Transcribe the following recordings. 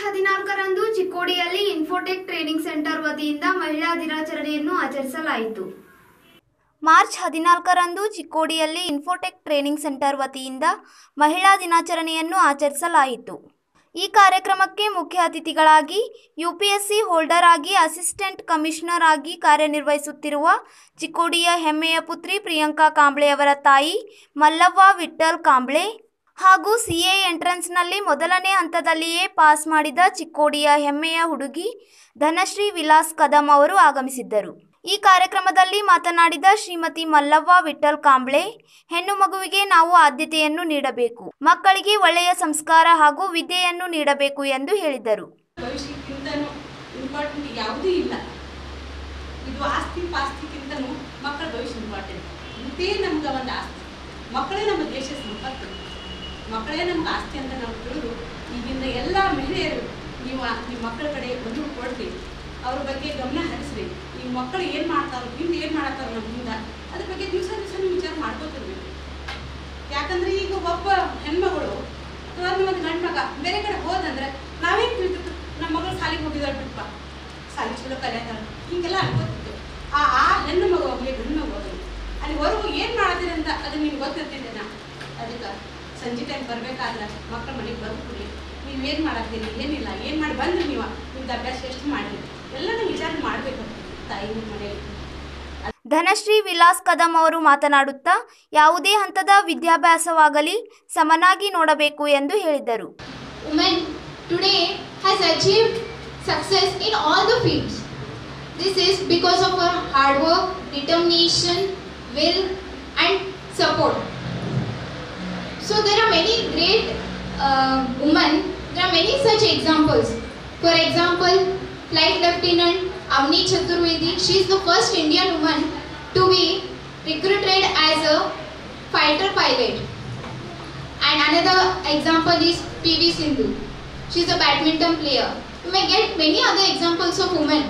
ಹದಿನಾಲ್ಕರಂದು ಚಿಕ್ಕೋಡಿಯಲ್ಲಿ Infotech training centre ವತಿಯಿಂದ ಮಹಿಳಾ ದಿನಾಚರಣೆಯನ್ನು ಆಚರಿಸಲಾಯಿತು ಮಾರ್ಚ್ ಹದಿನಾಲ್ಕರಂದು ಚಿಕ್ಕೋಡಿಯಲ್ಲಿ ಇನ್ಫೋಟೆಕ್ ಟ್ರೈನಿಂಗ್ ಸೆಂಟರ್ ವತಿಯಿಂದ ಮಹಿಳಾ ದಿನಾಚರಣೆಯನ್ನು ಆಚರಿಸಲಾಯಿತು ಈ ಕಾರ್ಯಕ್ರಮಕ್ಕೆ ಮುಖ್ಯ ಅತಿಥಿಗಳಾಗಿ ಯುಪಿಎಸ್ಸಿ ಹೋಲ್ಡರ್ ಆಗಿ ಅಸಿಸ್ಟೆಂಟ್ ಕಮಿಷನರ್ ಆಗಿ ಕಾರ್ಯನಿರ್ವಹಿಸುತ್ತಿರುವ ಚಿಕ್ಕೋಡಿಯ ಹೆಮ್ಮೆಯ ಪುತ್ರಿ ಪ್ರಿಯಾಂಕಾ ಕಾಂಬ್ಳೆ ಅವರ ತಾಯಿ ಮಲ್ಲವ್ವ ವಿಠ್ಠಲ್ ಕಾಂಬ್ಳೆ ಹಾಗೂ ಸಿಎ ಎಂಟ್ರೆನ್ಸ್ನಲ್ಲಿ ಮೊದಲನೇ ಹಂತದಲ್ಲಿಯೇ ಪಾಸ್ ಮಾಡಿದ ಚಿಕ್ಕೋಡಿಯ ಹೆಮ್ಮೆಯ ಹುಡುಗಿ ಧನಶ್ರೀ ವಿಲಾಸ್ ಕದಂ ಅವರು ಆಗಮಿಸಿದ್ದರು ಈ ಕಾರ್ಯಕ್ರಮದಲ್ಲಿ ಮಾತನಾಡಿದ ಶ್ರೀಮತಿ ಮಲ್ಲವ್ವ ವಿಠ್ಠಲ್ ಕಾಂಬ್ಳೆ ಹೆಣ್ಣು ಮಗುವಿಗೆ ನಾವು ಆದ್ಯತೆಯನ್ನು ನೀಡಬೇಕು ಮಕ್ಕಳಿಗೆ ಒಳ್ಳೆಯ ಸಂಸ್ಕಾರ ಹಾಗೂ ವಿದ್ಯೆಯನ್ನು ನೀಡಬೇಕು ಎಂದು ಹೇಳಿದರು ಭವಿಷ್ಯಕ್ಕಿಂತನೂ ಇಂಪಾರ್ಟೆಂಟ್ ಯಾವುದೂ ಇಲ್ಲ ಇದು ಆಸ್ತಿ ಪಾಸ್ತಿಗಿಂತನೂ ಮಕ್ಕಳ ಭವಿಷ್ಯ ಇಂಪಾರ್ಟೆಂಟ್ ಇದೇ ನಮ್ಗೆ ಒಂದು ಆಸ್ತಿ ಮಕ್ಕಳೇ ನಮ್ಮ ದೇಶದ ಸಂಪತ್ತು ಮಕ್ಕಳೇ ನಮ್ಗೆ ಆಸ್ತಿ ಅಂತ ನಾವು ತಿಳಿದು ಈಗಿನ ಎಲ್ಲ ಮಹಿಳೆಯರು ನೀವು ಆ- ನಿಮ್ಮ ಮಕ್ಕಳ ಕಡೆ ಒಂದು ಕೊಡ್ರಿ ಅವ್ರ ಬಗ್ಗೆ ಗಮನ ಹರಿಸ್ರಿ ಈ ಮಕ್ಕಳು ಏನು ಮಾಡ್ತಾರೋ ಹಿಂದೆ ಏನು ಮಾಡತ್ತಾರೋ ನಮ್ಮ ಹಿಂದೆ ಅದ್ರ ಬಗ್ಗೆ ದಿವಸ ದಿವಸ ನೀವು ವಿಚಾರ ಮಾಡ್ಕೋತಿರ್ಬೇಕು ಯಾಕಂದ್ರೆ ಈಗ ಒಬ್ಬ ಹೆಣ್ಮಗಳು ಅಥವಾ ಒಂದು ಗಂಡು ಮಗ ಬೇರೆ ಕಡೆ ಹೋದಂದ್ರೆ ನಾವೇನು ತಿಳಿದಿತ್ತು ನಮ್ಮ ಮಗಳು ಸಾಲಿಗೆ ಹೋಗಿದ್ದಾಳೆ ಬಿಟ್ಟಪ್ಪ ಸಾಲಿ ಚಲೋ ಕಲಿಯತಾಳ ಹಿಂಗೆಲ್ಲ ಅನ್ಕೋತಿತ್ತು ಆ ಆ ಹೆಣ್ಣು ಮಗು ಹೋಗ್ಲಿ ಗಂಡು ಮಗು ಹೋಗ್ಲಿ ಅಲ್ಲಿ ಹೊರಗು ಏನು ಮಾಡತ್ತೀರಿ ಅಂತ ಅದು ನಿಮ್ಗೆ ಗೊತ್ತಿರ್ತಿದ್ದೆ ನಾ ಅದಕ್ಕೆ ಸಂಜೆ ಟೈಮ್ ಬರ್ಬೇಕಾದ್ರೆ ಮಕ್ಕಳ ಮನೆಗೆ ಬರ್ಬಿಡ್ರಿ ನೀವು ಏನು ಮಾಡತ್ತೀರಿ ಏನಿಲ್ಲ ಏನು ಮಾಡಿ ಬಂದ್ರಿ ನೀವು ನಿಮ್ದು ಅಭ್ಯಾಸ ಎಷ್ಟು ಮಾಡಿರಿ ಎಲ್ಲನೂ ವಿಚಾರ ಮಾಡಬೇಕು ತಾಯಿ ನಿಮ್ಮ ಮನೆಯಲ್ಲಿ ಧನಶ್ರೀ ವಿಲಾಸ್ ಕದಂ ಅವರು ಮಾತನಾಡುತ್ತಾ ಯಾವುದೇ ಹಂತದ ವಿದ್ಯಾಭ್ಯಾಸವಾಗಲಿ ಸಮನಾಗಿ ನೋಡಬೇಕು ಎಂದು ಹೇಳಿದರು woman today has achieved success in all the fields. This is because of her hard work, determination, will, and support. So there are many great uh, women. There are many such examples. For example, Flight Lieutenant Avni Chaturvedi. She is the first Indian woman to be recruited as a fighter pilot. And another example is PV Sindhu. She is a badminton player. You may get many other examples of women.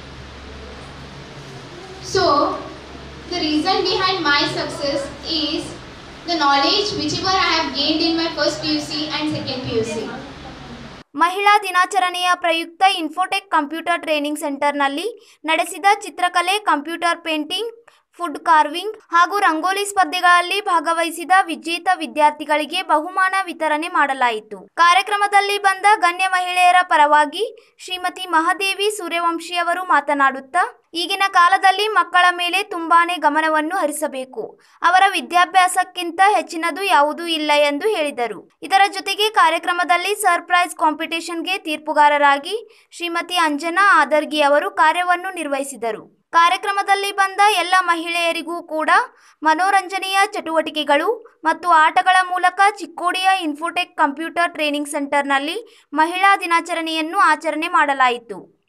So, the reason behind my success is the knowledge whichever I have gained in my first PUC and second PUC. ಮಹಿಳಾ ದಿನಾಚರಣೆಯ ಪ್ರಯುಕ್ತ Infotech computer training ಸೆಂಟರ್ನಲ್ಲಿ ನಡೆಸಿದ ಚಿತ್ರಕಲೆ computer painting food carving ಹಾಗೂ ರಂಗೋಲಿ ಸ್ಪರ್ಧೆಗಳಲ್ಲಿ ಭಾಗವಹಿಸಿದ ವಿಜೇತ ವಿದ್ಯಾರ್ಥಿಗಳಿಗೆ ಬಹುಮಾನ ವಿತರಣೆ ಮಾಡಲಾಯಿತು ಕಾರ್ಯಕ್ರಮದಲ್ಲಿ ಬಂದ ಗಣ್ಯ ಮಹಿಳೆಯರ ಪರವಾಗಿ ಶ್ರೀಮತಿ ಮಹಾದೇವಿ ಸೂರ್ಯವಂಶಿ ಅವರು ಮಾತನಾಡುತ್ತಾ ಈಗಿನ ಕಾಲದಲ್ಲಿ ಮಕ್ಕಳ ಮೇಲೆ ತುಂಬಾನೇ ಗಮನವನ್ನು ಹರಿಸಬೇಕು ಅವರ ವಿದ್ಯಾಭ್ಯಾಸಕ್ಕಿಂತ ಹೆಚ್ಚಿನದು ಯಾವುದೂ ಇಲ್ಲ ಎಂದು ಹೇಳಿದರು ಇದರ ಜೊತೆಗೆ ಕಾರ್ಯಕ್ರಮದಲ್ಲಿ ಸರ್ಪ್ರೈಸ್ ಕಾಂಪಿಟೇಷನ್ಗೆ ತೀರ್ಪುಗಾರರಾಗಿ ಶ್ರೀಮತಿ ಅಂಜನಾ ಆದರ್ಗಿ ಅವರು ಕಾರ್ಯವನ್ನು ನಿರ್ವಹಿಸಿದರು ಕಾರ್ಯಕ್ರಮದಲ್ಲಿ ಬಂದ ಎಲ್ಲ ಮಹಿಳೆಯರಿಗೂ ಕೂಡ ಮನೋರಂಜನೆಯ ಚಟುವಟಿಕೆಗಳು ಮತ್ತು ಆಟಗಳ ಮೂಲಕ ಚಿಕ್ಕೋಡಿಯ ಇನ್ಫೋಟೆಕ್ ಕಂಪ್ಯೂಟರ್ ಟ್ರೈನಿಂಗ್ ಸೆಂಟರ್ನಲ್ಲಿ ಮಹಿಳಾ ದಿನಾಚರಣೆಯನ್ನು ಆಚರಣೆ ಮಾಡಲಾಯಿತು